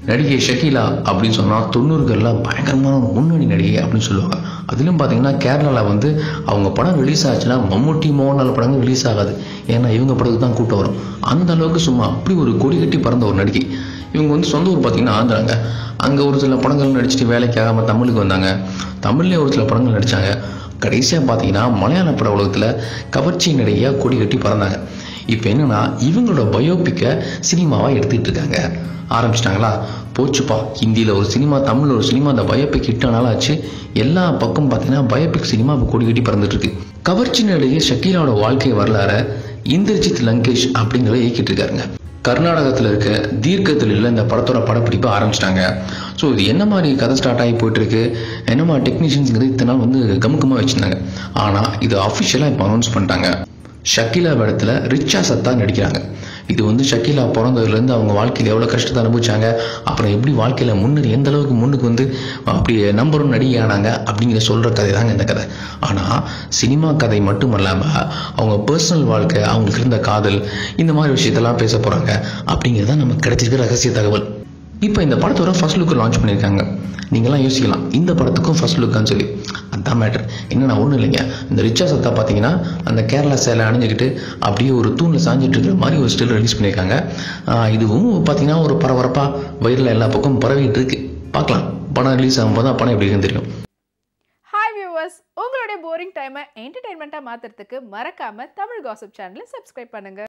நடிகை ஷக்கீலா அப்படின்னு சொன்னால் தொண்ணூறுகளில் பயங்கரமான ஒரு முன்னணி நடிகை அப்படின்னு சொல்லுவாங்க அதிலும் பார்த்தீங்கன்னா கேரளாவில் வந்து அவங்க படம் ரிலீஸ் ஆச்சுன்னா மம்முட்டி மோகன்லால் படங்கள் ரிலீஸ் ஆகாது ஏன்னா இவங்க படத்துக்கு தான் கூட்டம் வரும் அந்த அளவுக்கு சும்மா அப்படி ஒரு கொடி கட்டி பறந்த ஒரு நடிகை இவங்க வந்து சொந்த ஊர் பார்த்தீங்கன்னா ஆந்திராங்க அங்கே ஒரு சில படங்கள் நடிச்சுட்டு வேலைக்கு ஆகாமல் தமிழுக்கு வந்தாங்க தமிழ்லேயே ஒரு சில படங்கள் நடித்தாங்க கடைசியாக பார்த்தீங்கன்னா மலையாள பட உலகத்தில் கவர்ச்சி நடிகையாக கொடி கட்டி பறந்தாங்க இப்போ என்னன்னா இவங்களோட பயோபிக்கை சினிமாவாக எடுத்துக்கிட்டு இருக்காங்க ஆரம்பிச்சிட்டாங்களா போச்சுப்பா ஹிந்தியில் ஒரு சினிமா தமிழில் ஒரு சினிமா அந்த பயோபிக் ஹிட் ஆனாலும் ஆச்சு எல்லா பக்கம் பார்த்தீங்கன்னா பயோபிக் சினிமா இப்போ கொடி கட்டி பறந்துட்டு இருக்கு கவர்ச்சி நடிகை ஷக்கீலாவோட வாழ்க்கை வரலாற இந்திரஜித் லங்கேஷ் அப்படிங்கிறத இயக்கிட்டு இருக்காருங்க கர்நாடகத்தில் இருக்க தீர்க்கத்தில் இந்த படத்தோட படப்பிடிப்பு ஆரம்பிச்சிட்டாங்க ஸோ இது என்ன மாதிரி கதை ஸ்டார்ட் ஆகி போயிட்டுருக்கு என்ன மாதிரி டெக்னீஷியன்ஸுங்கிறது இத்தனை நாள் வந்து கமுக்கமாக வச்சுருந்தாங்க ஆனால் இது அஃபிஷியலாக இப்போ அனௌன்ஸ் பண்ணிட்டாங்க ஷக்கீலா இடத்துல ரிச்சா சத்தா நடிக்கிறாங்க இது வந்து ஷக்கீலா பிறந்ததுலேருந்து அவங்க வாழ்க்கையில் எவ்வளோ கஷ்டத்தை அனுபவிச்சாங்க அப்புறம் எப்படி வாழ்க்கையில் முன்னேறி எந்த அளவுக்கு முன்னுக்கு வந்து அப்படி நம்பர் ஒன் நடிகை ஆனாங்க அப்படிங்கிற சொல்கிற கதை தாங்க இந்த கதை ஆனால் சினிமா கதை மட்டும் இல்லாமல் அவங்க பர்சனல் வாழ்க்கை அவங்களுக்கு இருந்த காதல் இந்த மாதிரி விஷயத்தெல்லாம் பேச போகிறாங்க அப்படிங்கிறது தான் நமக்கு கிடைச்சிருக்கிற ரகசிய தகவல் இப்போ இந்த படத்தோட ஃபர்ஸ்ட் லுக்கு லான்ச் பண்ணியிருக்காங்க நீங்களாம் யோசிக்கலாம் இந்த படத்துக்கும் ஃபர்ஸ்ட் லுக்கான்னு சொல்லி அதான் மேட்டர் என்னன்னா ஒன்றும் இல்லைங்க இந்த ரிச்சா சத்தா பார்த்தீங்கன்னா அந்த கேரளா சேலை அணிஞ்சுக்கிட்டு அப்படியே ஒரு தூணில் சாஞ்சிட்டு இருக்கிற மாதிரி ஒரு ஸ்டில் ரிலீஸ் பண்ணியிருக்காங்க ஆஹ் இதுவும் பார்த்தீங்கன்னா ஒரு பரபரப்பாக வயிறில் எல்லா பக்கமும் பரவிட்டு இருக்கு பார்க்கலாம் படம் ரிலீஸ் ஆகும்போது தான் படம் எப்படி இருக்குன்னு தெரியும் ஹாய் வியூவர்ஸ் உங்களுடைய போரிங் டைமை என்டர்டைன்மெண்ட்டாக மாற்றுறதுக்கு மறக்காம தமிழ் காசிப் சேனலை சப்ஸ்கிரைப் பண்ணுங்க